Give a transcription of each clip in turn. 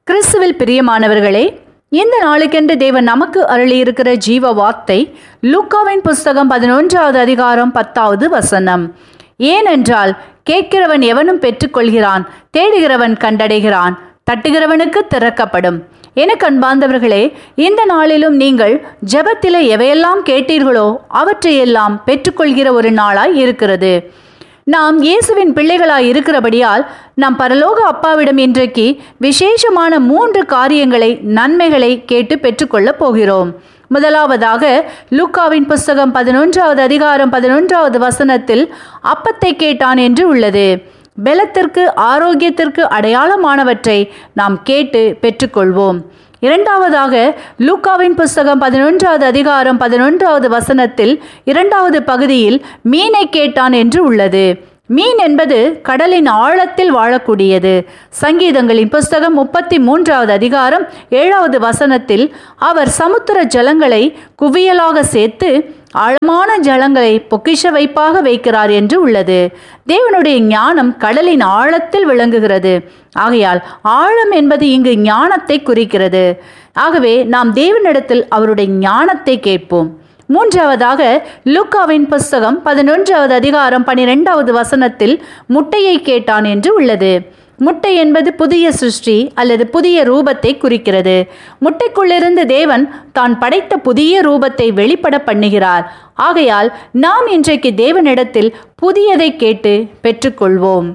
கிறிஸ்துவில் பிரியமானவர்களே இந்த நாளுக்கென்று தேவன் நமக்கு அருளியிருக்கிற ஜீவ வார்த்தை லூக்காவின் புஸ்தகம் பதினொன்றாவது அதிகாரம் பத்தாவது வசனம் ஏனென்றால் கேட்கிறவன் எவனும் பெற்றுக்கொள்கிறான் தேடுகிறவன் கண்டடைகிறான் தட்டுகிறவனுக்கு திறக்கப்படும் எனக்கு அன்பார்ந்தவர்களே இந்த நாளிலும் நீங்கள் ஜெபத்திலே எவையெல்லாம் கேட்டீர்களோ அவற்றையெல்லாம் பெற்றுக்கொள்கிற ஒரு நாளாய் இருக்கிறது நாம் இயேசுவின் பிள்ளைகளாய் இருக்கிறபடியால் நாம் பரலோக அப்பாவிடம் இன்றைக்கு விசேஷமான மூன்று காரியங்களை நன்மைகளை கேட்டு பெற்றுக்கொள்ளப் போகிறோம் முதலாவதாக லூக்காவின் புஸ்தகம் பதினொன்றாவது அதிகாரம் பதினொன்றாவது வசனத்தில் அப்பத்தை கேட்டான் என்று உள்ளது பெலத்திற்கு ஆரோக்கியத்திற்கு அடையாளமானவற்றை நாம் கேட்டு பெற்றுக்கொள்வோம் இரண்டாவதாக லூக்காவின் புஸ்தகம் பதினொன்றாவது அதிகாரம் பதினொன்றாவது வசனத்தில் இரண்டாவது பகுதியில் மீனை கேட்டான் என்று உள்ளது மீன் என்பது கடலின் ஆழத்தில் வாழக்கூடியது சங்கீதங்களின் புஸ்தகம் முப்பத்தி மூன்றாவது அதிகாரம் ஏழாவது வசனத்தில் அவர் சமுத்திர ஜலங்களை குவியலாக சேர்த்து ஆழமான ஜலங்களை பொக்கிஷ வைப்பாக வைக்கிறார் என்று உள்ளது தேவனுடைய ஞானம் கடலின் ஆழத்தில் விளங்குகிறது ஆகையால் ஆழம் என்பது இங்கு ஞானத்தை குறிக்கிறது ஆகவே நாம் தேவனிடத்தில் அவருடைய ஞானத்தை கேட்போம் மூன்றாவதாக லூக்காவின் புஸ்தகம் பதினொன்றாவது அதிகாரம் பனிரெண்டாவது வசனத்தில் முட்டையை கேட்டான் என்று உள்ளது முட்டை என்பது புதிய சிருஷ்டி அல்லது புதிய ரூபத்தை குறிக்கிறது முட்டைக்குள்ளிருந்து தேவன் தான் படைத்த புதிய ரூபத்தை வெளிப்பட பண்ணுகிறார் ஆகையால் நாம் இன்றைக்கு தேவனிடத்தில் புதியதை கேட்டு பெற்றுக்கொள்வோம்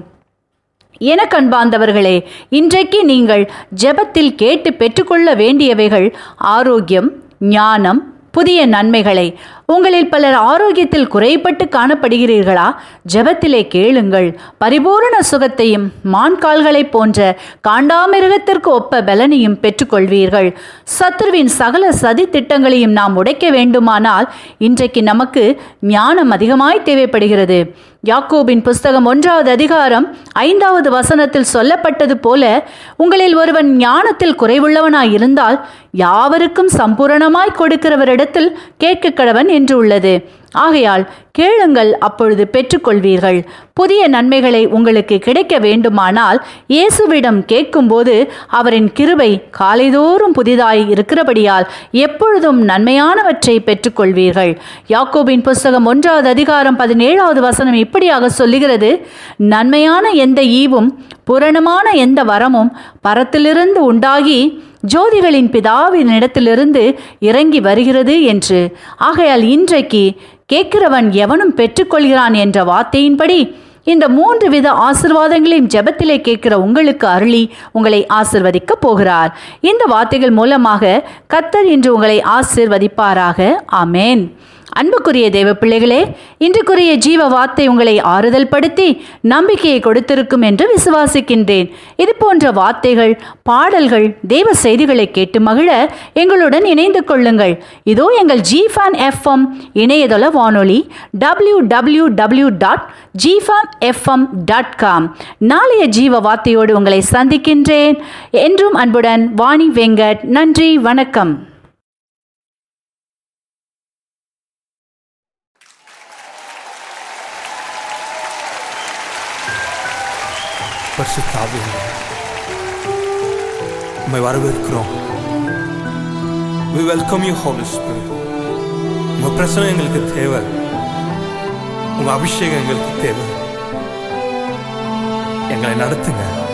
எனக்கு அன்பார்ந்தவர்களே இன்றைக்கு நீங்கள் ஜெபத்தில் கேட்டு பெற்றுக்கொள்ள வேண்டியவைகள் ஆரோக்கியம் ஞானம் புதிய நன்மைகளை உங்களில் பலர் ஆரோக்கியத்தில் குறைபட்டு காணப்படுகிறீர்களா ஜெபத்திலே கேளுங்கள் பரிபூரண சுகத்தையும் மான்கால்களைப் போன்ற காண்டாமிருகத்திற்கு ஒப்ப பலனையும் பெற்றுக்கொள்வீர்கள் சத்ருவின் சகல சதி திட்டங்களையும் நாம் உடைக்க வேண்டுமானால் இன்றைக்கு நமக்கு ஞானம் அதிகமாய் தேவைப்படுகிறது யாக்கோபின் புஸ்தகம் ஒன்றாவது அதிகாரம் ஐந்தாவது வசனத்தில் சொல்லப்பட்டது போல உங்களில் ஒருவன் ஞானத்தில் குறைவுள்ளவனாய் இருந்தால் யாவருக்கும் சம்பூரணமாய் கொடுக்கிறவரிடத்தில் கேட்க கடவன் என்று உள்ளது ஆகையால் கேளுங்கள் அப்பொழுது பெற்றுக்கொள்வீர்கள் புதிய நன்மைகளை உங்களுக்கு கிடைக்க வேண்டுமானால் இயேசுவிடம் கேட்கும்போது அவரின் கிருபை காலைதோறும் புதிதாய் இருக்கிறபடியால் எப்பொழுதும் நன்மையானவற்றை பெற்றுக்கொள்வீர்கள் யாக்கோபின் புஸ்தகம் ஒன்றாவது அதிகாரம் பதினேழாவது வசனம் இப்படியாக சொல்லுகிறது நன்மையான எந்த ஈவும் புரணமான எந்த வரமும் பரத்திலிருந்து உண்டாகி ஜோதிகளின் பிதாவின் இடத்திலிருந்து இறங்கி வருகிறது என்று ஆகையால் இன்றைக்கு கேட்கிறவன் எவனும் பெற்றுக்கொள்கிறான் என்ற வார்த்தையின்படி இந்த மூன்று வித ஆசிர்வாதங்களையும் ஜெபத்திலே கேட்கிற உங்களுக்கு அருளி உங்களை ஆசிர்வதிக்க போகிறார் இந்த வார்த்தைகள் மூலமாக கத்தர் இன்று உங்களை ஆசிர்வதிப்பாராக ஆமேன் அன்புக்குரிய தேவ பிள்ளைகளே இன்றுக்குரிய ஜீவ வார்த்தை உங்களை ஆறுதல் படுத்தி நம்பிக்கையை கொடுத்திருக்கும் என்று விசுவாசிக்கின்றேன் இது போன்ற வார்த்தைகள் பாடல்கள் தேவ செய்திகளை கேட்டு மகிழ எங்களுடன் இணைந்து கொள்ளுங்கள் இதோ எங்கள் ஜிஃபான் எஃப்எம் இணையதள வானொலி டபிள்யூ டபிள்யூ டபிள்யூ டாட் ஜிஃபான் எஃப்எம் டாட் காம் நாளைய ஜீவ வார்த்தையோடு உங்களை சந்திக்கின்றேன் என்றும் அன்புடன் வாணி வெங்கட் நன்றி வணக்கம் பரிசுத்தாவியங்களே உம்மை வரவேற்கிறோம் we welcome you holy spirit உங்க பிரசனம் எங்களுக்கு தேவை உங்க அபிஷேகம் எங்களுக்கு தேவை எங்களை நடத்துங்க